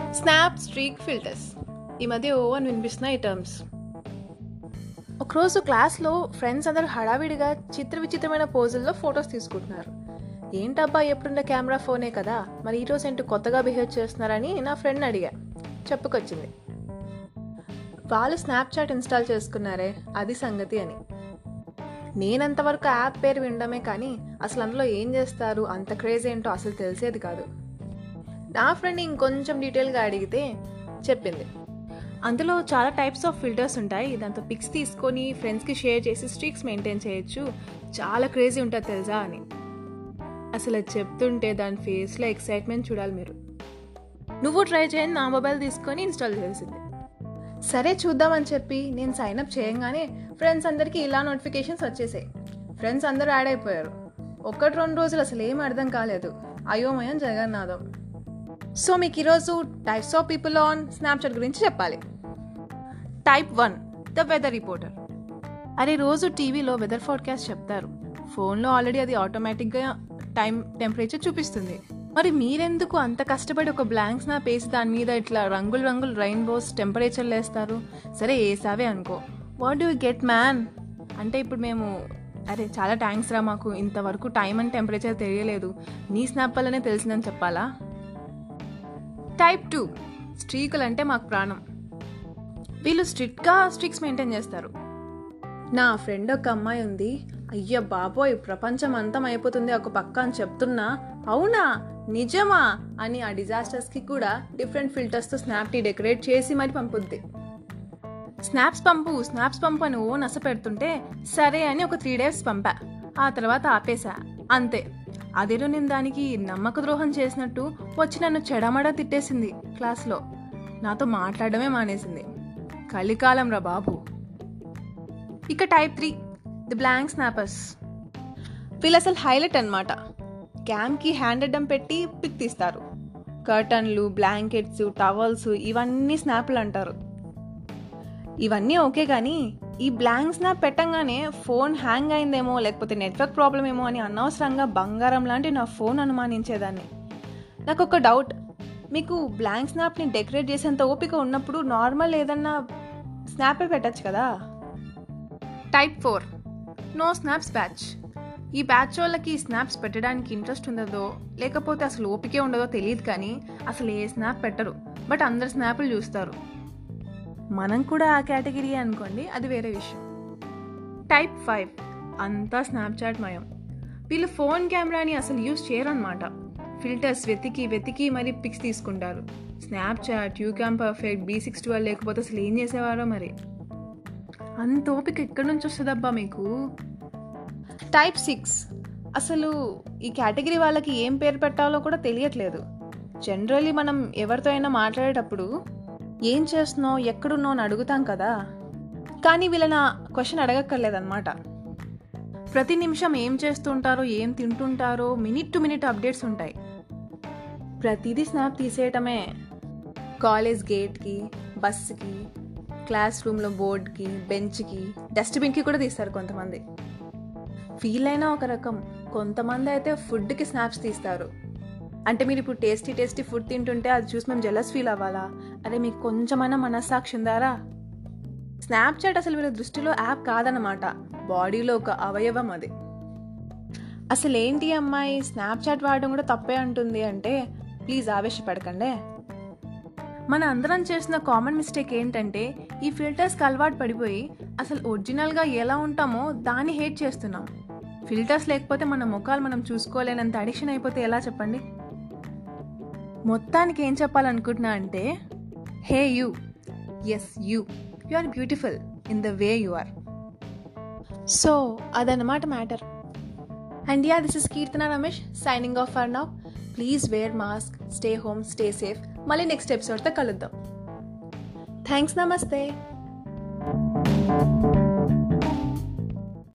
snap streak filters ఈ మధ్య ఓ అని వినిపిస్తున్నాయి ఈ టర్మ్స్ ఒకరోజు క్లాస్లో ఫ్రెండ్స్ అందరూ హడావిడిగా చిత్ర విచిత్రమైన పోజుల్లో ఫొటోస్ తీసుకుంటున్నారు ఏంటబ్బా ఎప్పుడున్న కెమెరా ఫోనే కదా మరి ఈరోజు ఏంటి కొత్తగా బిహేవ్ చేస్తున్నారని నా ఫ్రెండ్ అడిగా చెప్పుకొచ్చింది వాళ్ళు స్నాప్చాట్ ఇన్స్టాల్ చేసుకున్నారే అది సంగతి అని నేనంతవరకు యాప్ పేరు వినడమే కానీ అసలు అందులో ఏం చేస్తారు అంత క్రేజ్ ఏంటో అసలు తెలిసేది కాదు నా ఫ్రెండ్ ఇంకొంచెం డీటెయిల్గా అడిగితే చెప్పింది అందులో చాలా టైప్స్ ఆఫ్ ఫిల్టర్స్ ఉంటాయి దాంతో పిక్స్ తీసుకొని ఫ్రెండ్స్కి షేర్ చేసి స్ట్రీక్స్ మెయింటైన్ చేయొచ్చు చాలా క్రేజీ ఉంటుంది తెలుసా అని అసలు అది చెప్తుంటే దాని ఫేస్లో ఎక్సైట్మెంట్ చూడాలి మీరు నువ్వు ట్రై చేయని నా మొబైల్ తీసుకొని ఇన్స్టాల్ చేసింది సరే చూద్దామని చెప్పి నేను సైన్ అప్ చేయంగానే ఫ్రెండ్స్ అందరికీ ఇలా నోటిఫికేషన్స్ వచ్చేసాయి ఫ్రెండ్స్ అందరూ యాడ్ అయిపోయారు ఒకటి రెండు రోజులు అసలు ఏం అర్థం కాలేదు అయోమయం జగన్నాథం సో మీకు ఈరోజు types of people on Snapchat గురించి చెప్పాలి type one the weather reporter అరే రోజు టీవీలో వెదర్ ఫోర్కాస్ట్ చెప్తారు ఫోన్లో ఆల్రెడీ అది ఆటోమేటిక్గా టైం టెంపరేచర్ చూపిస్తుంది మరి మీరెందుకు అంత కష్టపడి ఒక బ్లాంక్ స్నాప్ వేసి దాని మీద ఇట్లా రంగులు రంగులు రెయిన్బోస్ టెంపరేచర్లు వేస్తారు సరే వేసావే అనుకో వాట్ డూ గెట్ మ్యాన్ అంటే ఇప్పుడు మేము అరే చాలా థ్యాంక్స్ రా మాకు ఇంతవరకు టైం అండ్ టెంపరేచర్ తెలియలేదు నీ స్నాప్ వల్లనే తెలిసిందని చెప్పాలా టైప్ టూ స్ట్రీకులు అంటే మాకు ప్రాణం వీళ్ళు స్ట్రిక్ట్గా స్ట్రిక్స్ మెయింటైన్ చేస్తారు నా ఫ్రెండ్ ఒక అమ్మాయి ఉంది అయ్య బాబోయ్ ప్రపంచం అంతం అయిపోతుంది ఒక పక్క అని చెప్తున్నా అవునా నిజమా అని ఆ డిజాస్టర్స్కి కూడా డిఫరెంట్ ఫిల్టర్స్తో స్నాప్ని డెకరేట్ చేసి మరి పంపుద్ది స్నాప్స్ పంపు స్నాప్స్ పంపు అని ఓ నస పెడుతుంటే సరే అని ఒక త్రీ డేస్ పంపా ఆ తర్వాత ఆపేశా అంతే అదేదో నేను దానికి నమ్మక ద్రోహం చేసినట్టు వచ్చి నన్ను చెడమడ తిట్టేసింది క్లాస్లో నాతో మాట్లాడడమే మానేసింది కలికాలం రా బాబు ఇక type three the blank snappers వీళ్ళు అసలు హైలైట్ అనమాట క్యామ్కి హ్యాండ్ అడ్డం పెట్టి పిక్ తీస్తారు కర్టన్లు బ్లాంకెట్స్ టవల్స్ ఇవన్నీ స్నాప్లు అంటారు ఇవన్నీ ఓకే కానీ ఈ బ్లాంక్ స్నాప్ పెట్టంగానే ఫోన్ హ్యాంగ్ అయిందేమో లేకపోతే నెట్వర్క్ ప్రాబ్లం ఏమో అని అనవసరంగా బంగారం లాంటి నా ఫోన్ అనుమానించేదాన్ని నాకు ఒక డౌట్ మీకు బ్లాంక్ స్నాప్ని డెకరేట్ చేసేంత ఓపిక ఉన్నప్పుడు నార్మల్ ఏదన్నా స్నాపే పెట్టచ్చు కదా type four no snaps batch ఈ బ్యాచ్ వాళ్ళకి స్నాప్స్ పెట్టడానికి ఇంట్రెస్ట్ ఉండదో లేకపోతే అసలు ఓపికే ఉండదో తెలియదు కానీ అసలు ఏ స్నాప్ పెట్టరు బట్ అందరు స్నాప్లు చూస్తారు మనం కూడా ఆ కేటగిరీ అనుకోండి అది వేరే విషయం టైప్ ఫైవ్ అంతా స్నాప్చాట్ మయం వీళ్ళు ఫోన్ కెమెరాని అసలు యూజ్ చేయరు అనమాట ఫిల్టర్స్ వెతికి వెతికి మరి పిక్స్ తీసుకుంటారు Snapchat YouCam perfect B six twelve లేకపోతే అసలు ఏం చేసేవారో మరి అంత ఓపిక ఎక్కడి నుంచి వస్తుందబ్బా మీకు టైప్ సిక్స్ అసలు ఈ కేటగిరీ వాళ్ళకి ఏం పేరు పెట్టాలో కూడా తెలియట్లేదు జనరల్లీ మనం ఎవరితో అయినా మాట్లాడేటప్పుడు ఏం చేస్తున్నావు ఎక్కడున్నావు అని అడుగుతాం కదా కానీ వీళ్ళ క్వశ్చన్ అడగక్కర్లేదన్నమాట ప్రతి నిమిషం ఏం చేస్తుంటారో ఏం తింటుంటారో మినిట్ టు మినిట్ అప్డేట్స్ ఉంటాయి ప్రతిదీ స్నాప్ తీసేయటమే కాలేజ్ గేట్కి బస్కి క్లాస్ రూమ్లో బోర్డ్కి బెంచ్కి డస్ట్బిన్కి కూడా తీస్తారు కొంతమంది ఫీల్ అయినా ఒక రకం కొంతమంది అయితే ఫుడ్కి స్నాప్స్ తీస్తారు అంటే మీరు ఇప్పుడు టేస్టీ టేస్టీ ఫుడ్ తింటుంటే అది చూసి మేము జలస్ ఫీల్ అవ్వాలా అరే మీకు కొంచెమైనా మనస్సాక్షి ఉందారా స్నాప్చాట్ అసలు వీళ్ళ దృష్టిలో యాప్ కాదనమాట బాడీలో ఒక అవయవం అది అసలు ఏంటి అమ్మాయి స్నాప్చాట్ వాడడం కూడా తప్పే అంటుంది అంటే ప్లీజ్ ఆవేశపడకండి మన అందరం చేసిన కామన్ మిస్టేక్ ఏంటంటే ఈ ఫిల్టర్స్కి అలవాటు పడిపోయి అసలు ఒరిజినల్గా ఎలా ఉంటామో దాన్ని హేట్ చేస్తున్నాం ఫిల్టర్స్ లేకపోతే మన ముఖాలు మనం చూసుకోలేనంత అడిక్షన్ అయిపోతే ఎలా చెప్పండి మొత్తానికి ఏం చెప్పాలనుకుంటున్నా అంటే hey you yes you you are beautiful in the way you are so అదనమాట matter and yeah this is Keerthana Ramesh signing off for now please wear mask stay home stay safe మళ్ళీ నెక్స్ట్ ఎపిసోడ్తో కలుద్దాం థ్యాంక్స్ నమస్తే